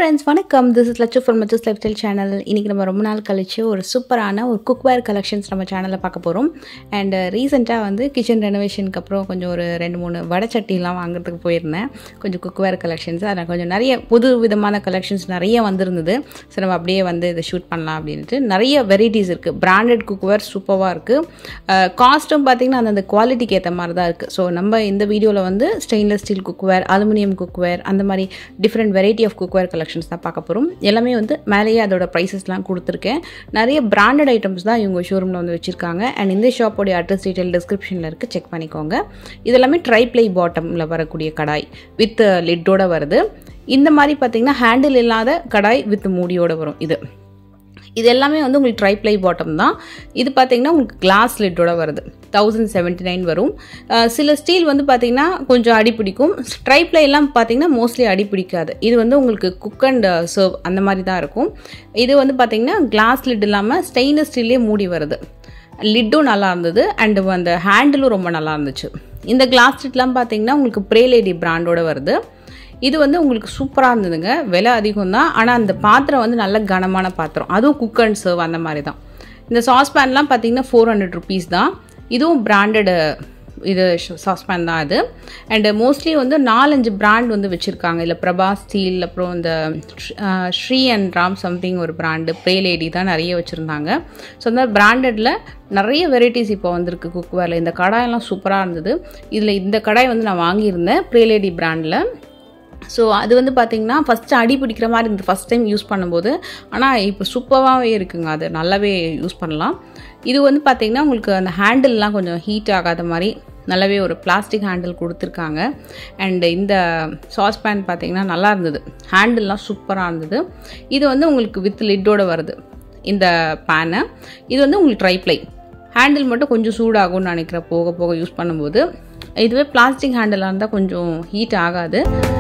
friends வணக்கம் this is Lakshu from மச்சஸ் lifestyle channel இன்றைக்கி நம்ம ரொம்ப நாள் கழிச்சு ஒரு சூப்பரான ஒரு குக்வேர் கலெக்ஷன்ஸ் நம்ம சேனலில் பார்க்க போகிறோம் அண்ட் ரீசெண்டாக வந்து கிச்சன் ரெனோவேஷனுக்கு அப்புறம் கொஞ்சம் ஒரு ரெண்டு மூணு வடச்சட்டிலாம் வாங்குறதுக்கு போயிருந்தேன் கொஞ்சம் குக்வேர் கலெக்ஷன்ஸ் அதில் கொஞ்சம் நிறைய புது விதமான கலெக்ஷன்ஸ் நிறைய வந்திருந்தது ஸோ நம்ம அப்படியே வந்து இதை ஷூட் பண்ணலாம் அப்படின்ட்டு நிறைய வெரைட்டிஸ் இருக்குது பிராண்டட் குக்வேர் சூப்பராக இருக்குது காஸ்ட்டும் பார்த்திங்கன்னா அந்தந்த குவாலிட்டிக்கு ஏற்ற மாதிரி தான் இருக்குது ஸோ நம்ம இந்த வீடியோவில் வந்து stainless steel cookware aluminium cookware அந்த மாதிரி different variety of cookware collections தான் பார்க்க போகிறோம் எல்லாமே வந்து மேலேயே அதோட ப்ரைஸஸ்லாம் கொடுத்துருக்கேன் நிறைய பிராண்டட் ஐட்டம்ஸ் தான் இவங்க ஷோரூமில் வந்து வச்சுருக்காங்க அண்ட் இந்த ஷாப்போடைய அட்ரஸ் டீட்டெயில் டிஸ்கிரிப்ஷனில் இருக்குது செக் பண்ணிக்கோங்க இதெல்லாமே ட்ரை ப்ளை பாட்டமில் வரக்கூடிய கடாய் வித் லிட்டோட வருது இந்த மாதிரி பார்த்தீங்கன்னா ஹேண்டில் இல்லாத கடாய் வித் மூடியோட வரும் இது இது எல்லாமே வந்து உங்களுக்கு ட்ரை ப்ளை பாட்டம் தான் இது பார்த்தீங்கன்னா உங்களுக்கு கிளாஸ் லிட்டோட வருது தௌசண்ட் செவன்ட்டி நைன் வரும் அஹ் சில ஸ்டீல் வந்து பார்த்தீங்கன்னா கொஞ்சம் அடி பிடிக்கும் ட்ரை எல்லாம் பார்த்தீங்கன்னா மோஸ்ட்லி அடி பிடிக்காது இது வந்து உங்களுக்கு குக் அண்ட் சர்வ் அந்த மாதிரி தான் இருக்கும் இது வந்து பார்த்தீங்கன்னா கிளாஸ் லிட் இல்லாமல் ஸ்டெயின்லெஸ் ஸ்டீல்லே மூடி வருது லிட்டும் நல்லா இருந்தது அண்டு அந்த ஹேண்டிலும் ரொம்ப நல்லா இருந்துச்சு இந்த கிளாஸ் லிட்லாம் பார்த்தீங்கன்னா உங்களுக்கு ப்ரேலேடி பிராண்டோட வருது இது வந்து உங்களுக்கு சூப்பராக இருந்ததுங்க விலை அதிகம் தான் ஆனால் அந்த பாத்திரம் வந்து நல்ல கனமான பாத்திரம் அதுவும் குக் அண்ட் சர்வ் அந்த மாதிரி தான் இந்த சாஸ்பேன்லாம் பார்த்தீங்கன்னா ஃபோர் ஹண்ட்ரட் ருபீஸ் தான் இதுவும் பிராண்டடு இது சாஸ்பேன் தான் இது அண்டு மோஸ்ட்லி வந்து நாலஞ்சு பிராண்ட் வந்து வச்சுருக்காங்க இல்லை பிரபா ஸ்டீல் அப்புறம் இந்த ஸ்ரீ அண்ட் ராம் சம்திங் ஒரு பிராண்டு ப்ரேலேடி தான் நிறைய வச்சுருந்தாங்க ஸோ அந்த பிராண்டடில் நிறைய வெரைட்டிஸ் இப்போ வந்திருக்கு குக்வேரில் இந்த கடாயெல்லாம் சூப்பராக இருந்தது இதில் இந்த கடாய் வந்து நான் வாங்கியிருந்தேன் ப்ரேலேடி பிராண்டில் ஸோ அது வந்து பார்த்திங்கன்னா ஃபஸ்ட்டு அடி பிடிக்கிற மாதிரி இந்த ஃபஸ்ட் டைம் யூஸ் பண்ணும்போது ஆனால் இப்போ சூப்பராகவே இருக்குங்க அது நல்லாவே யூஸ் பண்ணலாம் இது வந்து பார்த்திங்கன்னா உங்களுக்கு அந்த ஹேண்டில்லாம் கொஞ்சம் ஹீட் ஆகாத மாதிரி நல்லாவே ஒரு பிளாஸ்டிக் ஹேண்டில் கொடுத்துருக்காங்க அண்டு இந்த சாஸ்பேன் பார்த்திங்கன்னா நல்லா இருந்தது ஹேண்டில்லாம் சூப்பராக இருந்தது இது வந்து உங்களுக்கு வித் லிட்டோட வருது இந்த பேனை இது வந்து உங்களுக்கு ட்ரை ப்ளை ஹேண்டில் மட்டும் கொஞ்சம் சூடாகும்னு நினைக்கிறேன் போக போக யூஸ் பண்ணும்போது இதுவே பிளாஸ்டிக் ஹேண்டிலாக இருந்தால் கொஞ்சம் ஹீட் ஆகாது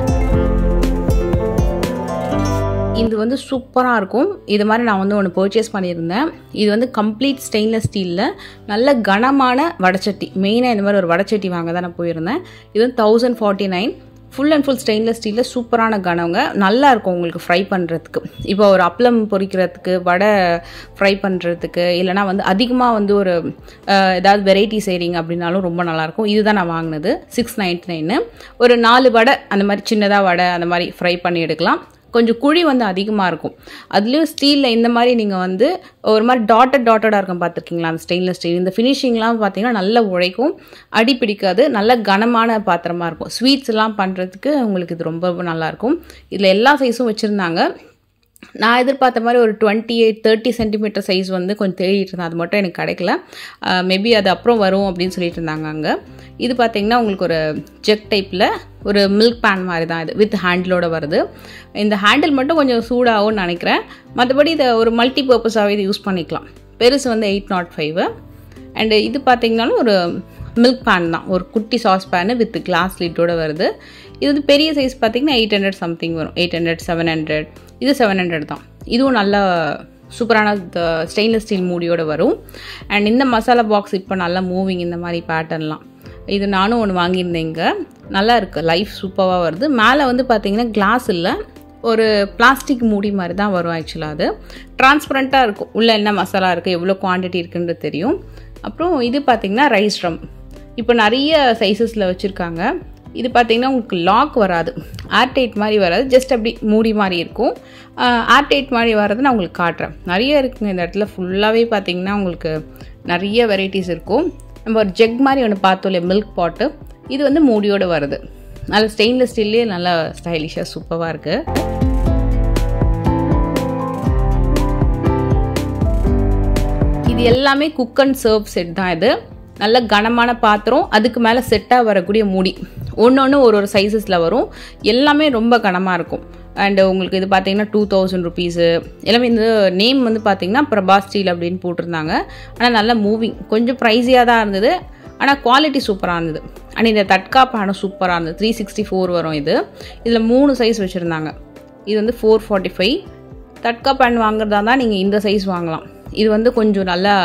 இது வந்து சூப்பராக இருக்கும் இது மாதிரி நான் வந்து ஒன்று பர்ச்சேஸ் பண்ணியிருந்தேன் இது வந்து கம்ப்ளீட் ஸ்டெயின்லெஸ் ஸ்டீலில் நல்ல கனமான வடச்சட்டி மெயினாக இந்த மாதிரி ஒரு வடச்சட்டி வாங்க தான் நான் போயிருந்தேன் இது வந்து thousand forty nine full and full stainless ஸ்டீலில் சூப்பரான கனவங்க நல்லா இருக்கும் உங்களுக்கு ஃப்ரை பண்ணுறதுக்கு இப்போ ஒரு அப்பளம் பொரிக்கிறதுக்கு வடை ஃப்ரை பண்ணுறதுக்கு இல்லைனா வந்து அதிகமாக வந்து ஒரு ஏதாவது வெரைட்டி செய்கிறீங்க அப்படின்னாலும் ரொம்ப நல்லாயிருக்கும் இதுதான் நான் வாங்கினது சிக்ஸ் நைன்ட்டி நைனு ஒரு நாலு வடை அந்த மாதிரி சின்னதாக வடை அந்த மாதிரி ஃப்ரை பண்ணி எடுக்கலாம் கொஞ்சம் குழி வந்து அதிகமாக இருக்கும் அதுலேயும் ஸ்டீலில் இந்த மாதிரி நீங்கள் வந்து ஒரு மாதிரி டாட்டட் டாட்டடாக இருக்கும் பார்த்துருக்கீங்களா அந்த ஸ்டெயின்லெஸ் ஸ்டீல் இந்த ஃபினிஷிங்லாம் பார்த்தீங்கன்னா நல்லா உழைக்கும் அடி பிடிக்காது நல்ல கனமான பாத்திரமாக இருக்கும் ஸ்வீட்ஸ் எல்லாம் பண்ணுறதுக்கு உங்களுக்கு இது ரொம்ப நல்லாயிருக்கும் இதில் எல்லா சைஸும் வச்சுருந்தாங்க நான் எதிர்பார்த்த மாதிரி ஒரு twenty eight thirty centimetre size வந்து கொஞ்சம் தேடிட்டு இருந்தேன் அது மட்டும் எனக்கு கிடைக்கல மேபி அது அப்புறம் வரும் அப்படின்னு சொல்லிட்டு இருந்தாங்க அங்கே இது பார்த்திங்கன்னா உங்களுக்கு ஒரு ஜெக் டைப்பில் ஒரு மில்க் பேன் மாதிரி தான் இது வித் ஹேண்டிலோட வருது இந்த ஹேண்டில் மட்டும் கொஞ்சம் சூடாகும்னு நினைக்கிறேன் மற்றபடி இதை ஒரு மல்டி பர்பஸாகவே இது யூஸ் பண்ணிக்கலாம் பெருசு வந்து எயிட் நாட் ஃபைவ் அண்டு இது பார்த்திங்கனாலும் ஒரு மில்க் பேன் தான் ஒரு குட்டி சாஸ் பேனு வித் கிளாஸ் லிட்டோட வருது இது வந்து பெரிய சைஸ் பார்த்திங்கன்னா எயிட் ஹண்ட்ரட் சம்திங் வரும் எயிட் ஹண்ட்ரட் செவன் ஹண்ட்ரட் இது செவன் ஹண்ட்ரட் தான் இதுவும் நல்ல சூப்பரான ஸ்டெயின்லெஸ் ஸ்டீல் மூடியோட வரும் அண்ட் இந்த மசாலா பாக்ஸ் இப்போ நல்லா மூவிங் இந்த மாதிரி பேட்டர்ன்லாம் இது நானும் ஒன்று வாங்கியிருந்தேன் இங்கே நல்லா இருக்குது லைஃப் சூப்பராக வருது மேலே வந்து பார்த்திங்கன்னா கிளாஸ் இல்லை ஒரு பிளாஸ்டிக் மூடி மாதிரி தான் வரும் ஆக்சுவலாக அது டிரான்ஸ்பரண்ட்டாக இருக்கும் உள்ளே என்ன மசாலா இருக்குது எவ்வளோ குவான்டிட்டி இருக்குன்றது தெரியும் அப்புறம் இது பார்த்திங்கன்னா ரைஸ் ட்ரம் இப்போ நிறைய சைஸஸில் வச்சுருக்காங்க இது பார்த்திங்கன்னா உங்களுக்கு லாக் வராது ஏர்டைட் மாதிரி வராது ஜஸ்ட் அப்படி மூடி மாதிரி இருக்கும் ஏர்டைட் மாதிரி வர்றது நான் உங்களுக்கு காட்டுறேன் நிறைய இருக்குங்க இந்த இடத்துல ஃபுல்லாகவே பார்த்திங்கன்னா உங்களுக்கு நிறைய வெரைட்டிஸ் இருக்கும் நம்ம ஒரு ஜெக் மாதிரி ஒன்று பார்த்தோம் இல்லையா மில்க் பாட்டு இது வந்து மூடியோடு வருது நல்ல ஸ்டெயின்லெஸ் ஸ்டீல்லே நல்லா ஸ்டைலிஷாக சூப்பராக இருக்குது இது எல்லாமே குக் அண்ட் சர்வ் செட் தான் இது நல்ல கனமான பாத்திரம் அதுக்கு மேலே செட்டாக வரக்கூடிய மூடி ஒன்று ஒன்று ஒரு ஒரு சைஸஸில் வரும் எல்லாமே ரொம்ப கனமாக இருக்கும் அண்டு உங்களுக்கு இது பார்த்தீங்கன்னா டூ தௌசண்ட் ருபீஸு எல்லாமே இந்த நேம் வந்து பார்த்தீங்கன்னா பிரபா ஸ்டீல் அப்படின்னு போட்டிருந்தாங்க ஆனால் நல்லா மூவிங் கொஞ்சம் ப்ரைஸியாக தான் இருந்தது ஆனால் குவாலிட்டி சூப்பராக இருந்தது அண்ட் இந்த தட்கா பேனும் சூப்பராக இருந்தது த்ரீ சிக்ஸ்டி ஃபோர் வரும் இது இதில் மூணு சைஸ் வச்சுருந்தாங்க இது வந்து four forty five tadka pan வாங்குறதா தான் நீங்கள் இந்த சைஸ் வாங்கலாம் இது வந்து கொஞ்சம் நல்லா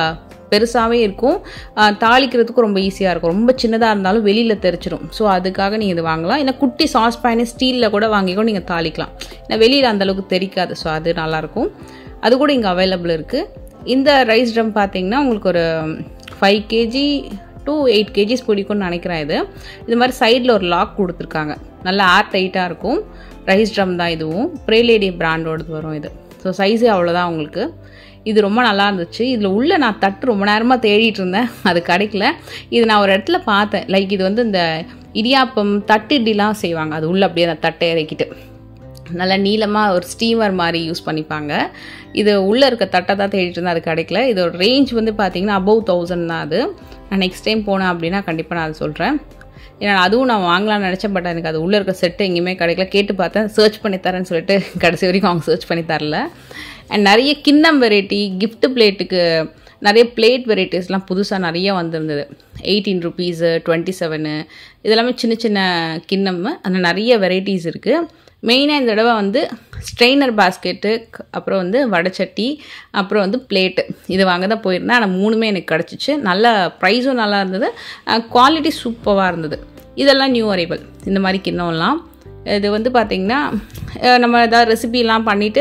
பெருசாகவே இருக்கும் ஆஹ் தாளிக்கிறதுக்கும் ரொம்ப ஈஸியாக இருக்கும் ரொம்ப சின்னதாக இருந்தாலும் வெளியில் தெரிச்சிடும் ஸோ அதுக்காக நீங்கள் இது வாங்கலாம் இல்லை குட்டி சாஸ் பேனு ஸ்டீலில் கூட வாங்கிக்கூட நீங்கள் தாளிக்கலாம் ஏன்னா வெளியில் அந்தளவுக்கு தெரிக்காது ஸோ அது நல்லாயிருக்கும் அது கூட இங்கே அவைலபிள் இருக்குது இந்த ரைஸ் ட்ரம் பார்த்தீங்கன்னா உங்களுக்கு ஒரு five KG to eight KGs பிடிக்கும்னு நினைக்கிறேன் இது இது மாதிரி சைடில் ஒரு லாக் கொடுத்துருக்காங்க நல்லா ஏர் டைட்டாக இருக்கும் ரைஸ் ட்ரம் தான் இதுவும் ப்ரேலேடி பிராண்டோடது வரும் இது ஸோ சைஸே அவ்வளோதான் உங்களுக்கு இது ரொம்ப நல்லா இருந்துச்சு இதில் உள்ள நான் தட்டு ரொம்ப நேரமாக தேடிட்டு இருந்தேன் அது கிடைக்கல இது நான் ஒரு இடத்துல பார்த்தேன் லைக் இது வந்து இந்த இடியாப்பம் தட்டு இட்லிலாம் செய்வாங்க அது உள்ள அப்படியே அந்த தட்டை இறக்கிட்டு நல்லா நீளமாக ஒரு ஸ்டீமர் மாதிரி யூஸ் பண்ணிப்பாங்க இது உள்ளே இருக்க தட்டை தான் தேடிட்டு இருந்தேன் அது கிடைக்கல இதோட ரேஞ்ச் வந்து பார்த்தீங்கன்னா அபவ் தௌசண்ட் தான் அது நான் நெக்ஸ்ட் டைம் போனேன் அப்படின்னா கண்டிப்பாக நான் அது சொல்கிறேன் ஏன்னா அதுவும் நான் வாங்கலாம்னு நினச்சேன் பட் எனக்கு அது உள்ளே இருக்க செட்டு எங்கேயுமே கிடைக்கல கேட்டு பார்த்தேன் சர்ச் பண்ணி தரேன்னு சொல்லிட்டு கடைசி வரைக்கும் அவங்க சர்ச் பண்ணி தரல அண்ட் நிறைய கிண்ணம் வெரைட்டி gift பிளேட்டுக்கு நிறைய பிளேட் வெரைட்டிஸ்லாம் புதுசாக நிறைய வந்திருந்தது எயிட்டீன் ருபீஸு டுவெண்ட்டி செவனு இதெல்லாமே சின்ன சின்ன கிண்ணம் அந்த நிறைய வெரைட்டிஸ் இருக்குது மெயினாக இந்த தடவை வந்து ஸ்ட்ரெயினர் பாஸ்கெட்டு அப்புறம் வந்து வடைச்சட்டி அப்புறம் வந்து பிளேட்டு இது வாங்க தான் போயிருந்தேன் ஆனால் மூணுமே எனக்கு கிடச்சிச்சு நல்ல ப்ரைஸும் நல்லா இருந்தது குவாலிட்டி சூப்பராக இருந்தது இதெல்லாம் நியூ அரைவல் இந்த மாதிரி கிண்ணம்லாம் இது வந்து பார்த்திங்கன்னா அஹ் நம்ம ஏதாவது ரெசிபிலாம் பண்ணிவிட்டு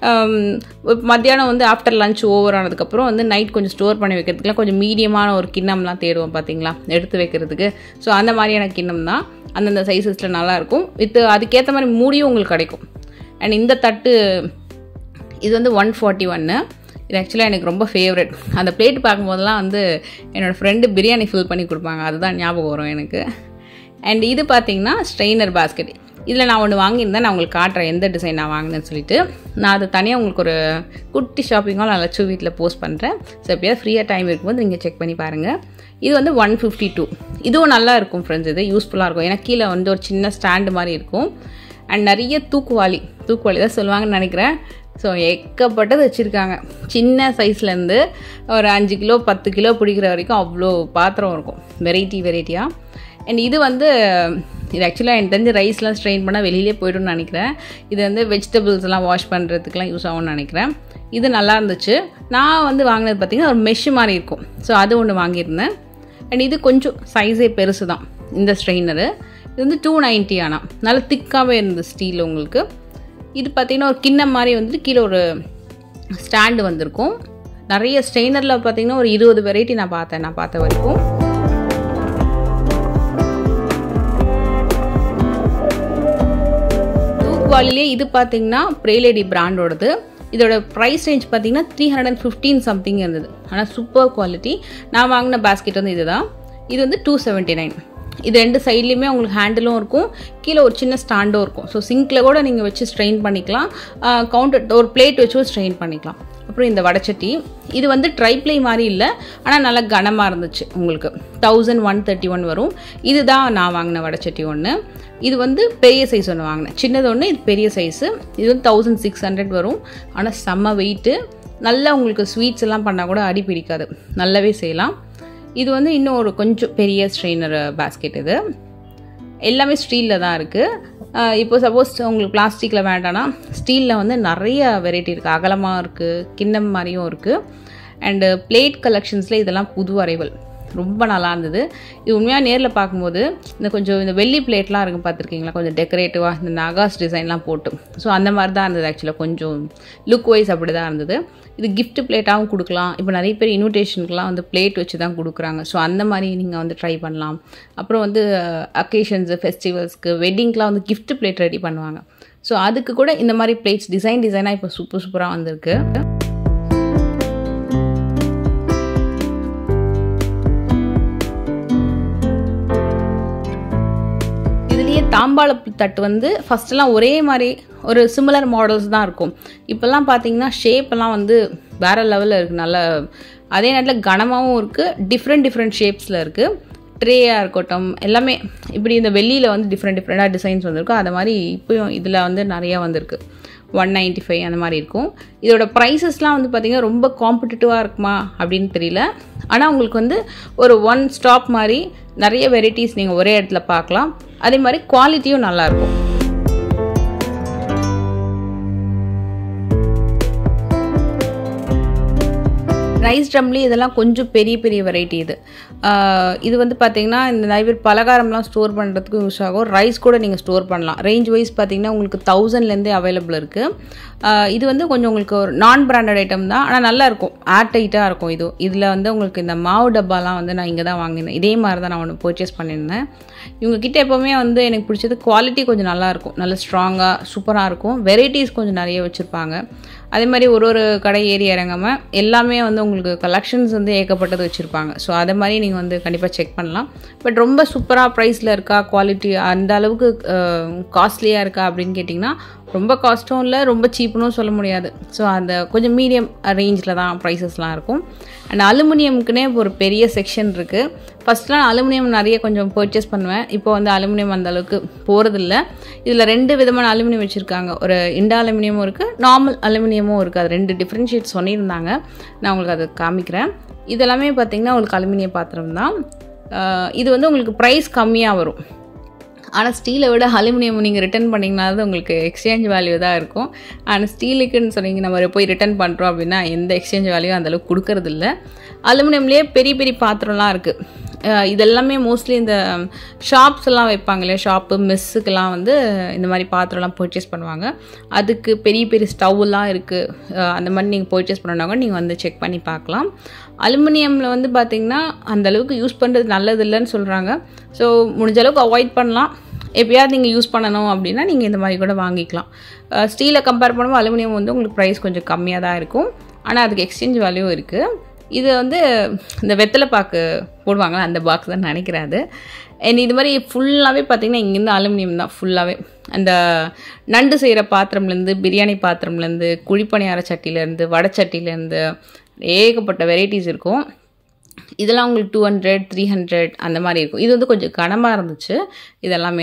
மத்தியானம் வந்து ஆஃப்டர் லஞ்ச் ஓவர் ஆனதுக்கப்புறம் வந்து நைட் கொஞ்சம் ஸ்டோர் பண்ணி வைக்கிறதுக்குலாம் கொஞ்சம் மீடியமான ஒரு கிண்ணம்லாம் தேடுவோம் பார்த்தீங்களா எடுத்து வைக்கிறதுக்கு ஸோ அந்த மாதிரியான கிண்ணம் தான் அந்தந்த சைஸஸில் நல்லாயிருக்கும் வித் அதுக்கேற்ற மாதிரி மூடியும் உங்களுக்கு கிடைக்கும் அண்ட் இந்த தட்டு இது வந்து ஒன் ஃபார்ட்டி ஒன்று இது ஆக்சுவலாக எனக்கு ரொம்ப ஃபேவரட் அந்த பிளேட் பார்க்கும்போதெல்லாம் வந்து என்னோடய ஃப்ரெண்டு பிரியாணி ஃபில் பண்ணி கொடுப்பாங்க அதுதான் ஞாபகம் வரும் எனக்கு அண்ட் இது பார்த்தீங்கன்னா ஸ்ட்ரெயினர் பாஸ்கெட் இதில் நான் ஒன்று வாங்கியிருந்தேன் நான் உங்களுக்கு காட்டுறேன் எந்த டிசைன் நான் வாங்கினேன்னு சொல்லிட்டு நான் அது தனியாக உங்களுக்கு ஒரு குட்டி ஷாப்பிங்காக நான் லட்சம் வீட்டில் போஸ்ட் பண்ணுறேன் ஸோ எப்படியாவது ஃப்ரீயாக டைம் இருக்கும்போது நீங்கள் செக் பண்ணி பாருங்கள் இது வந்து ஒன் ஃபிஃப்டி டூ இதுவும் நல்லா இருக்கும் ஃப்ரெண்ட்ஸ் இது யூஸ்ஃபுல்லாக இருக்கும் ஏன்னா கீழே வந்து ஒரு சின்ன ஸ்டாண்டு மாதிரி இருக்கும் அண்ட் நிறைய தூக்குவாளி தூக்குவாளி தான் சொல்லுவாங்கன்னு நினைக்கிறேன் ஸோ எக்கப்பட்டது வச்சுருக்காங்க சின்ன சைஸ்லேருந்து ஒரு அஞ்சு கிலோ பத்து கிலோ பிடிக்கிற வரைக்கும் அவ்வளோ பாத்திரம் இருக்கும் வெரைட்டி வெரைட்டியாக அண்ட் இது வந்து இது ஆக்சுவலாக எனக்கு தெரிஞ்சு ரைஸ்லாம் ஸ்ட்ரெயின் பண்ணால் வெளியிலே போய்டும்னு நினைக்கிறேன் இது வந்து வெஜிடபிள்ஸ்லாம் வாஷ் பண்ணுறதுக்குலாம் யூஸ் ஆகும்னு நினைக்கிறேன் இது நல்லா இருந்துச்சு நான் வந்து வாங்கினது பார்த்திங்கன்னா ஒரு மெஷ் மாதிரி இருக்கும் ஸோ அது ஒன்று வாங்கியிருந்தேன் அண்ட் இது கொஞ்சம் சைஸே பெருசு தான் இந்த ஸ்ட்ரெயினரு இது வந்து டூ நைன்ட்டி ஆனால் நல்லா திக்காகவே இருந்தது ஸ்டீல் உங்களுக்கு இது பார்த்திங்கன்னா ஒரு கிண்ணம் மாதிரி வந்துட்டு கீழே ஒரு ஸ்டாண்டு வந்திருக்கும் நிறைய ஸ்ட்ரெயினரில் பார்த்திங்கன்னா ஒரு இருபது வெரைட்டி நான் பார்த்தேன் நான் பார்த்த வரைக்கும் தூக்குவாலிலே இது பார்த்தீங்கன்னா ப்ரேலேடி பிராண்டோடது இதோட ப்ரைஸ் ரேஞ்ச் பார்த்தீங்கன்னா three hundred and fifteen something இருந்தது ஆனால் சூப்பர் குவாலிட்டி நான் வாங்கின பேஸ்கெட் வந்து இதுதான் இது வந்து டூ செவன்ட்டி நைன் இது ரெண்டு சைட்லேயுமே உங்களுக்கு ஹேண்டிலும் இருக்கும் கீழே ஒரு சின்ன ஸ்டாண்டும் இருக்கும் ஸோ சிங்கில் கூட நீங்கள் வச்சு ஸ்ட்ரெயின் பண்ணிக்கலாம் கவுண்டர் ஒரு பிளேட் வச்சும் ஸ்ட்ரெயின் பண்ணிக்கலாம் அப்புறம் இந்த வடைச்சட்டி இது வந்து ட்ரைப்ளை மாதிரி இல்லை ஆனால் நல்லா கனமாக இருந்துச்சு உங்களுக்கு தௌசண்ட் ஒன் தேர்ட்டி ஒன் வரும் இதுதான் நான் வாங்கின வடைச்சட்டி ஒன்று இது வந்து பெரிய சைஸ் ஒன்று வாங்கினேன் சின்னது ஒன்று இது பெரிய சைஸு இது வந்து தௌசண்ட் சிக்ஸ் ஹண்ட்ரட் வரும் ஆனால் செம்ம வெயிட்டு நல்லா உங்களுக்கு ஸ்வீட்ஸ் எல்லாம் பண்ணால் கூட அடி பிடிக்காது நல்லாவே செய்யலாம் இது வந்து இன்னும் ஒரு கொஞ்சம் பெரிய ஸ்ட்ரெயினர் பேஸ்கெட் இது எல்லாமே ஸ்டீலில் தான் இருக்குது இப்போ சப்போஸ் உங்களுக்கு பிளாஸ்டிக்கில் வேண்டாம்னா ஸ்டீலில் வந்து நிறைய வெரைட்டி இருக்குது அகலமாக இருக்குது கிண்ணம் மாதிரியும் இருக்குது அண்டு பிளேட் கலெக்ஷன்ஸில் இதெல்லாம் புது அரைவல் ரொம்ப நல்லா இருந்தது இது உண்மையாக நேரில் பார்க்கும்போது இந்த கொஞ்சம் இந்த வெள்ளி பிளேட்லாம் இருக்கும் பார்த்துருக்கீங்களா கொஞ்சம் டெக்கரேட்டிவாக இந்த நகாஸ் டிசைன்லாம் போட்டு ஸோ அந்த மாதிரி தான் இருந்தது ஆக்சுவலாக கொஞ்சம் லுக் வைஸ் அப்படி தான் இருந்தது இது gift பிளேட்டாகவும் கொடுக்கலாம் இப்போ நிறைய பேர் இன்விடேஷனுக்குலாம் வந்து பிளேட் வச்சு தான் கொடுக்குறாங்க ஸோ அந்த மாதிரி நீங்கள் வந்து ட்ரை பண்ணலாம் அப்புறம் வந்து அக்கேஷன்ஸு ஃபெஸ்டிவல்ஸ்க்கு வெட்டிங்க்கெலாம் வந்து gift பிளேட் ரெடி பண்ணுவாங்க ஸோ அதுக்கு கூட இந்த மாதிரி பிளேட்ஸ் டிசைன் டிசைனாக இப்போ சூப்பர் சூப்பராக வந்திருக்கு இதுலேயே தாம்பாள தட்டு வந்து ஃபஸ்ட்டெல்லாம் ஒரே மாதிரி ஒரு சிமிலர் மாடல்ஸ் தான் இருக்கும் இப்போல்லாம் பார்த்தீங்கன்னா ஷேப்பெல்லாம் வந்து வேறு லெவலில் இருக்குது நல்ல அதே நேரத்தில் கனமாகவும் இருக்குது டிஃப்ரெண்ட் டிஃப்ரெண்ட் ஷேப்ஸில் இருக்குது ட்ரேயாக இருக்கட்டும் எல்லாமே இப்படி இந்த வெள்ளியில் வந்து டிஃப்ரெண்ட் டிஃப்ரெண்ட்டாக டிசைன்ஸ் வந்திருக்கும் அது மாதிரி இப்போயும் இதில் வந்து நிறையா வந்திருக்கு ஒன் நைன்ட்டி ஃபைவ் அந்த மாதிரி இருக்கும் இதோட ப்ரைஸஸ்லாம் வந்து பார்த்திங்கன்னா ரொம்ப காம்படிட்டிவாக இருக்குமா அப்படின்னு தெரியல ஆனால் உங்களுக்கு வந்து ஒரு ஒன் ஸ்டாப் மாதிரி நிறைய வெரைட்டிஸ் நீங்கள் ஒரே இடத்துல பார்க்கலாம் அதே மாதிரி குவாலிட்டியும் நல்லாயிருக்கும் ரைஸ் ட்ரம்லேயே இதெல்லாம் கொஞ்சம் பெரிய பெரிய வெரைட்டி இது ஆஹ் இது வந்து பார்த்தீங்கன்னா இந்த நிறைய பேர் பலகாரம்லாம் ஸ்டோர் பண்ணுறதுக்கு யூஸ் ஆகும் ரைஸ் கூட நீங்கள் ஸ்டோர் பண்ணலாம் ரேஞ்ச் வைஸ் பார்த்தீங்கன்னா உங்களுக்கு தௌசண்ட்லேருந்தே அவைலபிள் இருக்குது இது வந்து கொஞ்சம் உங்களுக்கு ஒரு நான் பிராண்டட் ஐட்டம் தான் ஆனால் நல்லா இருக்கும் ஏர் டைட்டாக இருக்கும் இது இதில் வந்து உங்களுக்கு இந்த மாவு டப்பாலாம் வந்து நான் இங்கே தான் வாங்கினேன் இதே மாதிரி தான் நான் ஒன்று பர்ச்சேஸ் பண்ணியிருந்தேன் இவங்க கிட்ட எப்போவுமே வந்து எனக்கு பிடிச்சது குவாலிட்டி கொஞ்சம் நல்லா இருக்கும் நல்ல ஸ்ட்ராங்காக சூப்பராக இருக்கும் வெரைட்டிஸ் கொஞ்சம் நிறைய வச்சுருப்பாங்க அதே மாதிரி ஒரு ஒரு கடை ஏறி இறங்காமல் எல்லாமே வந்து உங்களுக்கு கலெக்ஷன்ஸ் வந்து ஏகப்பட்டது வச்சுருப்பாங்க ஸோ அதை மாதிரி நீங்கள் வந்து கண்டிப்பாக செக் பண்ணலாம் பட் ரொம்ப சூப்பராக ப்ரைஸில் இருக்கா குவாலிட்டி அந்த அளவுக்கு காஸ்ட்லியாக இருக்கா அப்படின்னு கேட்டிங்கன்னா ரொம்ப காஸ்ட்டும் இல்லை ரொம்ப சீப்புனும் சொல்ல முடியாது ஸோ அந்த கொஞ்சம் மீடியம் ரேஞ்சில் தான் ப்ரைஸஸ்லாம் இருக்கும் அண்ட் அலுமினியமுக்குனே ஒரு பெரிய செக்ஷன் இருக்குது ஃபஸ்ட்லாம் அலுமினியம் நிறைய கொஞ்சம் பர்ச்சேஸ் பண்ணுவேன் இப்போ வந்து அலுமினியம் அந்த அளவுக்கு போகிறதில்ல இதில் ரெண்டு விதமான அலுமினியம் வச்சுருக்காங்க ஒரு இண்டா அலுமினியமும் இருக்குது நார்மல் அலுமினியமும் இருக்குது அது ரெண்டு டிஃப்ரென்ஷியேட் சொல்லியிருந்தாங்க நான் உங்களுக்கு அதை காமிக்கிறேன் இதெல்லாமே பார்த்திங்கன்னா உங்களுக்கு அலுமினிய பாத்திரம் தான் ஆஹ் இது வந்து உங்களுக்கு ப்ரைஸ் கம்மியாக வரும் ஆனால் ஸ்டீலை விட அலுமினியம் நீங்கள் ரிட்டர்ன் பண்ணிங்கன்னா தான் உங்களுக்கு எக்ஸ்சேஞ்ச் வேல்யூ தான் இருக்கும் ஆனால் ஸ்டீலுக்குன்னு சொன்னீங்க நம்ம போய் ரிட்டர்ன் பண்ணுறோம் அப்படின்னா எந்த எக்ஸ்சேஞ்ச் வேல்யூ அந்தளவுக்கு கொடுக்கறதில்ல அலுமினியம்லேயே பெரிய பெரிய பாத்திரம்லாம் இருக்குது இதெல்லாமே மோஸ்ட்லி இந்த ஷாப்ஸ் எல்லாம் வைப்பாங்க இல்லையா ஷாப்பு மெஸ்ஸுக்கெல்லாம் வந்து இந்த மாதிரி பாத்திரம்லாம் பர்ச்சேஸ் பண்ணுவாங்க அதுக்கு பெரிய பெரிய ஸ்டவ்லாம் இருக்குது அந்த மாதிரி நீங்கள் பர்ச்சேஸ் பண்ணனாங்க நீங்கள் வந்து செக் பண்ணி பார்க்கலாம் அலுமினியமில் வந்து பார்த்திங்கன்னா அந்த அளவுக்கு யூஸ் பண்ணுறது நல்லது இல்லைன்னு சொல்கிறாங்க ஸோ முடிஞ்ச அளவுக்கு அவாய்ட் பண்ணலாம் எப்பயாவது நீங்கள் யூஸ் பண்ணணும் அப்படின்னா நீங்கள் இந்த மாதிரி கூட வாங்கிக்கலாம் ஸ்டீலை கம்பேர் பண்ணும்போது அலுமினியம் வந்து உங்களுக்கு ப்ரைஸ் கொஞ்சம் கம்மியாக தான் இருக்கும் ஆனால் அதுக்கு எக்ஸ்சேஞ்ச் வேல்யூ இருக்குது இது வந்து இந்த வெத்தலை பாக்கு போடுவாங்களா அந்த பாக்ஸ் தான் நினைக்கிறேன் அது அண்ட் இது மாதிரி ஃபுல்லாகவே பார்த்தீங்கன்னா இங்கேருந்து அலுமினியம் தான் ஃபுல்லாகவே அந்த நண்டு செய்கிற பாத்திரம்லேருந்து பிரியாணி பாத்திரம்லேருந்து குழிப்பணியார சட்டிலேருந்து வடை சட்டிலேருந்து ஏகப்பட்ட வெரைட்டிஸ் இருக்கும் இதெல்லாம் உங்களுக்கு டூ ஹண்ட்ரட் த்ரீ ஹண்ட்ரட் அந்த மாதிரி இருக்கும் இது வந்து கொஞ்சம் கனமாக இருந்துச்சு இதெல்லாமே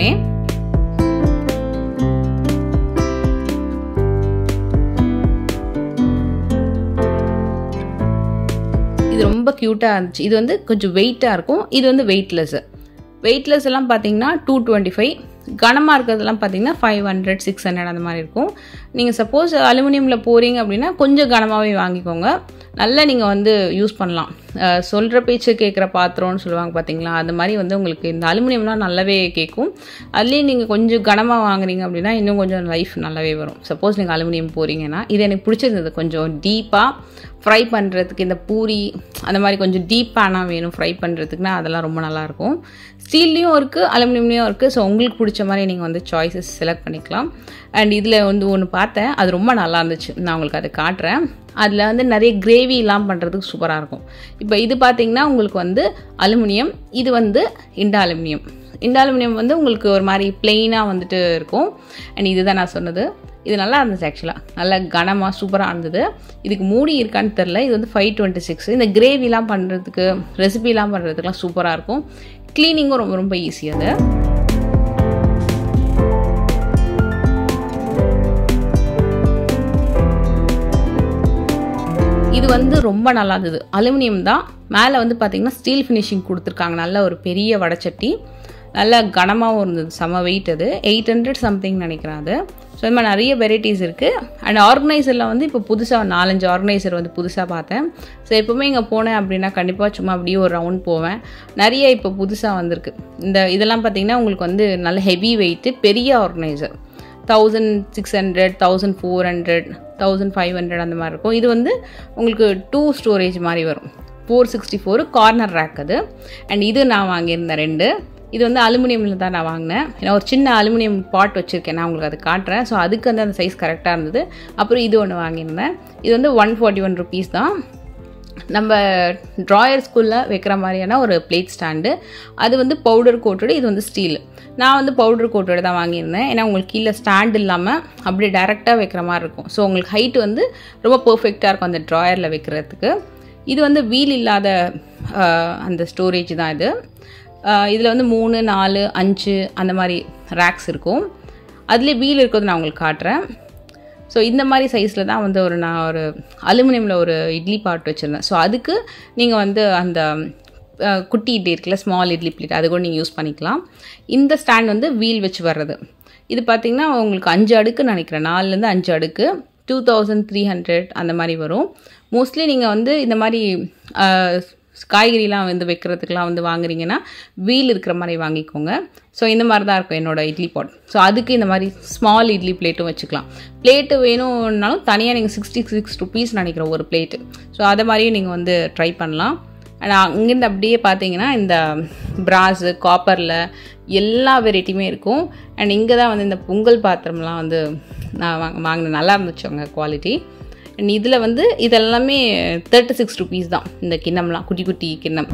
இது ரொம்ப க்யூட்டாக இருந்துச்சு இது வந்து கொஞ்சம் வெயிட்டாக இருக்கும் இது வந்து வெயிட்லெஸ்ஸு வெயிட்லெஸ் எல்லாம் பார்த்தீங்கன்னா டூ டுவெண்ட்டி ஃபைவ் கனமாக இருக்கிறதுலாம் பார்த்தீங்கன்னா ஃபைவ் ஹண்ட்ரட் சிக்ஸ் ஹண்ட்ரட் அந்த மாதிரி இருக்கும் நீங்கள் சப்போஸ் அலுமினியமில் போகிறீங்க அப்படின்னா கொஞ்சம் கனமாகவே வாங்கிக்கோங்க நல்லா நீங்கள் வந்து யூஸ் பண்ணலாம் சொல்கிற பேச்சு கேட்குற பாத்திரம்னு சொல்லுவாங்க பார்த்தீங்களா அந்த மாதிரி வந்து உங்களுக்கு இந்த அலுமினியம்லாம் நல்லாவே கேட்கும் அதுலேயும் நீங்கள் கொஞ்சம் கனமாக வாங்குறீங்க அப்படின்னா இன்னும் கொஞ்சம் லைஃப் நல்லாவே வரும் சப்போஸ் நீங்கள் அலுமினியம் போகிறீங்கன்னா இது எனக்கு பிடிச்சிருந்தது கொஞ்சம் டீப்பாக ஃப்ரை பண்ணுறதுக்கு இந்த பூரி அந்த மாதிரி கொஞ்சம் டீப் பேனாக வேணும் ஃப்ரை பண்ணுறதுக்குனா அதெல்லாம் ரொம்ப நல்லாயிருக்கும் ஸ்டீல்லையும் இருக்குது அலுமினியம்லேயும் இருக்குது ஸோ உங்களுக்கு பிடிச்ச மாதிரி நீங்கள் வந்து சாய்ஸஸ் செலக்ட் பண்ணிக்கலாம் அண்ட் இதில் வந்து ஒன்று பார்த்தேன் அது ரொம்ப நல்லா இருந்துச்சு நான் உங்களுக்கு அதை காட்டுறேன் அதில் வந்து நிறைய கிரேவிலாம் பண்ணுறதுக்கு சூப்பராக இருக்கும் இப்போ இது பார்த்தீங்கன்னா உங்களுக்கு வந்து அலுமினியம் இது வந்து இண்டா அலுமினியம் இண்டா அலுமினியம் வந்து உங்களுக்கு ஒரு மாதிரி பிளெயினாக வந்துட்டு இருக்கும் அண்ட் இதுதான் நான் சொன்னது இது நல்லா இருந்துச்சு ஆக்சுவலாக நல்ல கனமாக சூப்பராக இருந்தது இதுக்கு மூடி இருக்கான்னு தெரில இது வந்து ஃபைவ் டுவெண்ட்டி சிக்ஸ் இந்த கிரேவிலாம் பண்ணுறதுக்கு ரெசிபிலாம் பண்ணுறதுக்குலாம் சூப்பராக இருக்கும் க்ளீனிங்கும் ரொம்ப ரொம்ப ஈஸி அது இது வந்து ரொம்ப நல்லா இருந்தது அலுமினியம் தான் மேலே வந்து பார்த்திங்கன்னா ஸ்டீல் ஃபினிஷிங் கொடுத்துருக்காங்க நல்ல ஒரு பெரிய வடச்சட்டி நல்ல கனமாகவும் இருந்தது செம வெயிட் அது எயிட் ஹண்ட்ரட் சம்திங் நினைக்கிறேன் அது ஸோ இந்த மாதிரி நிறைய வெரைட்டிஸ் இருக்குது அண்ட் ஆர்கனைசரில் வந்து இப்போ புதுசாக நாலஞ்சு ஆர்கனைசர் வந்து புதுசாக பார்த்தேன் ஸோ எப்போவுமே இங்கே போனேன் அப்படின்னா கண்டிப்பாக சும்மா அப்படியே ஒரு ரவுண்ட் போவேன் நிறைய இப்போ புதுசாக வந்திருக்கு இந்த இதெல்லாம் பார்த்திங்கன்னா உங்களுக்கு வந்து நல்ல ஹெவி வெயிட்டு பெரிய organiser thousand six hundred thousand four hundred thousand five hundred அந்த மாதிரி இருக்கும் இது வந்து உங்களுக்கு டூ ஸ்டோரேஜ் மாதிரி வரும் four sixty four corner rack அது அண்ட் இது நான் வாங்கியிருந்தேன் ரெண்டு இது வந்து அலுமினியமில் தான் நான் வாங்கினேன் ஏன்னா ஒரு சின்ன அலுமினியம் பாட் வச்சுருக்கேன் நான் உங்களுக்கு அதை காட்டுறேன் ஸோ அதுக்கு வந்து அந்த சைஸ் கரெக்டாக இருந்தது அப்புறம் இது ஒன்று வாங்கியிருந்தேன் இது வந்து ஒன் ஃபார்ட்டி ஒன் ருபீஸ் தான் நம்ம ட்ராயர் ஸ்கூலில் வைக்கிற மாதிரியான ஒரு பிளேட் ஸ்டாண்டு அது வந்து பவுடர் கோட்டோடு இது வந்து ஸ்டீல் நான் வந்து பவுடர் கோட்டோடு தான் வாங்கியிருந்தேன் ஏன்னா உங்களுக்கு கீழே ஸ்டாண்ட் இல்லாமல் அப்படியே டேரெக்டாக வைக்கிற மாதிரி இருக்கும் ஸோ உங்களுக்கு ஹைட் வந்து ரொம்ப பர்ஃபெக்டாக இருக்கும் அந்த ட்ராயரில் வைக்கிறதுக்கு இது வந்து வீல் இல்லாத அந்த ஸ்டோரேஜ் தான் இது இதில் வந்து மூணு நாலு அஞ்சு அந்த மாதிரி ரேக்ஸ் இருக்கும் அதுலேயே வீல் இருக்கிறது நான் உங்களுக்கு காட்டுறேன் ஸோ இந்த மாதிரி சைஸில் தான் வந்து ஒரு நான் ஒரு அலுமினியமில் ஒரு இட்லி பாட் வச்சுருந்தேன் ஸோ அதுக்கு நீங்கள் வந்து அந்த குட்டி இட்லி இருக்குல்ல ஸ்மால் இட்லி பிளேட் அது கூட நீங்கள் யூஸ் பண்ணிக்கலாம் இந்த ஸ்டாண்ட் வந்து வீல் வச்சு வர்றது இது பார்த்திங்கன்னா உங்களுக்கு அஞ்சு அடுக்கு நினைக்கிறேன் நாலுலேருந்து அஞ்சு அடுக்கு டூ தௌசண்ட் த்ரீ ஹண்ட்ரட் அந்த மாதிரி வரும் மோஸ்ட்லி நீங்கள் வந்து இந்த மாதிரி ஆஹ், காய்கறிலாம் வந்து வைக்கிறதுக்குலாம் வந்து வாங்குறீங்கன்னா வீல் இருக்கிற மாதிரி வாங்கிக்கோங்க ஸோ இந்த மாதிரி தான் இருக்கும் என்னோட இட்லி பாட் ஸோ அதுக்கு இந்த மாதிரி ஸ்மால் இட்லி பிளேட்டும் வச்சுக்கலாம் பிளேட்டு வேணும்னாலும் தனியாக நீங்கள் சிக்ஸ்டி சிக்ஸ் ருபீஸ் நினைக்கிறேன் ஒரு பிளேட்டு ஸோ அதை மாதிரியும் நீங்கள் வந்து ட்ரை பண்ணலாம் அண்ட் அங்கேருந்து அப்படியே பார்த்தீங்கன்னா இந்த பிராஸு காப்பரில் எல்லா வெரைட்டியுமே இருக்கும் அண்ட் இங்கே தான் வந்து இந்த பொங்கல் பாத்திரம்லாம் வந்து நான் வாங்க வாங்கினேன் நல்லா இருந்துச்சு அவங்க குவாலிட்டி அண்ட் இதில் வந்து இதெல்லாமே தேர்ட்டி சிக்ஸ் ருபீஸ் தான் இந்த கிண்ணம்லாம் குட்டி குட்டி கிண்ணம்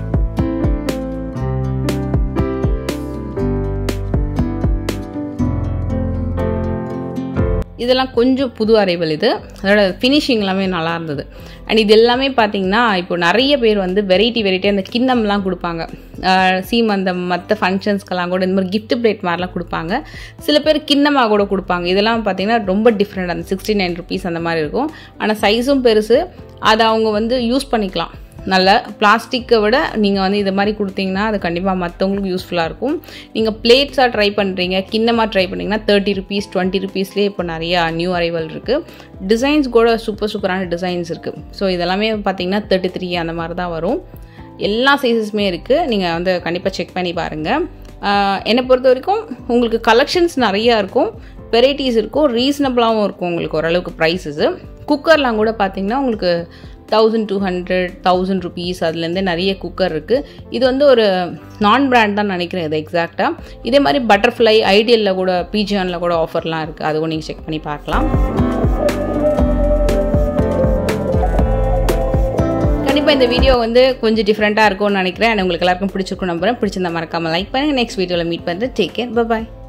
இதெல்லாம் கொஞ்சம் புது அரைவல் இது அதோட ஃபினிஷிங் எல்லாமே நல்லா இருந்தது அண்ட் இது எல்லாமே பார்த்தீங்கன்னா இப்போ நிறைய பேர் வந்து வெரைட்டி வெரைட்டி அந்த கிண்ணம்லாம் கொடுப்பாங்க ஆஹ் சீமந்தம் மற்ற ஃபங்க்ஷன்ஸ்க்கெல்லாம் கூட இந்த மாதிரி gift பிளேட் மாதிரிலாம் கொடுப்பாங்க சில பேர் கிண்ணமாக கூட கொடுப்பாங்க இதெல்லாம் பார்த்தீங்கன்னா ரொம்ப டிஃப்ரெண்ட் அந்த சிக்ஸ்டி நைன் ருபீஸ் அந்த மாதிரி இருக்கும் ஆனால் சைஸும் பெருசு அதை அவங்க வந்து யூஸ் பண்ணிக்கலாம் நல்ல பிளாஸ்டிக்கை விட நீங்கள் வந்து இது மாதிரி கொடுத்தீங்கன்னா அது கண்டிப்பாக மற்றவங்களுக்கு யூஸ்ஃபுல்லாக இருக்கும் நீங்கள் பிளேட்ஸாக ட்ரை பண்ணுறீங்க கிண்ணமாக ட்ரை பண்ணிங்கன்னா தேர்ட்டி ருபீஸ் டுவெண்ட்டி ருபீஸ்லேயே இப்போ நிறையா நியூ அரைவல் இருக்குது டிசைன்ஸ் கூட சூப்பர் சூப்பரான டிசைன்ஸ் இருக்குது ஸோ இதெல்லாமே பார்த்தீங்கன்னா தேர்ட்டி த்ரீ அந்த மாதிரி தான் வரும் எல்லா சைஸஸுமே இருக்குது நீங்கள் வந்து கண்டிப்பாக செக் பண்ணி பாருங்கள் என்னை பொறுத்த வரைக்கும் உங்களுக்கு கலெக்ஷன்ஸ் நிறையா இருக்கும் வெரைட்டிஸ் இருக்கும் ரீசனபிளாகவும் இருக்கும் உங்களுக்கு ஓரளவுக்கு ப்ரைஸஸு குக்கர்லாம் கூட பார்த்தீங்கன்னா உங்களுக்கு thousand two hundred thousand rupees அதுலேருந்து நிறைய குக்கர் இருக்குது இது வந்து ஒரு நான் பிராண்ட் தான் நினைக்கிறேன் இது எக்ஸாக்டாக இதே மாதிரி பட்டர்ஃப்ளை ஐடியலில் கூட பிஜியானில் கூட ஆஃபர்லாம் இருக்குது அதுவும் நீங்கள் செக் பண்ணி பார்க்கலாம் கண்டிப்பாக இந்த வீடியோ வந்து கொஞ்சம் டிஃப்ரெண்ட்டாக இருக்கும்னு நினைக்கிறேன் and உங்களுக்கு எல்லாருக்கும் பிடிச்சிருக்கும் நம்புறேன் பிடிச்சிருந்தா மறக்காமல் லைக் பண்ணுங்கள் நெக்ஸ்ட் வீடியோவில் மீட் பண்ணுறேன் டேக் கேர் பாய்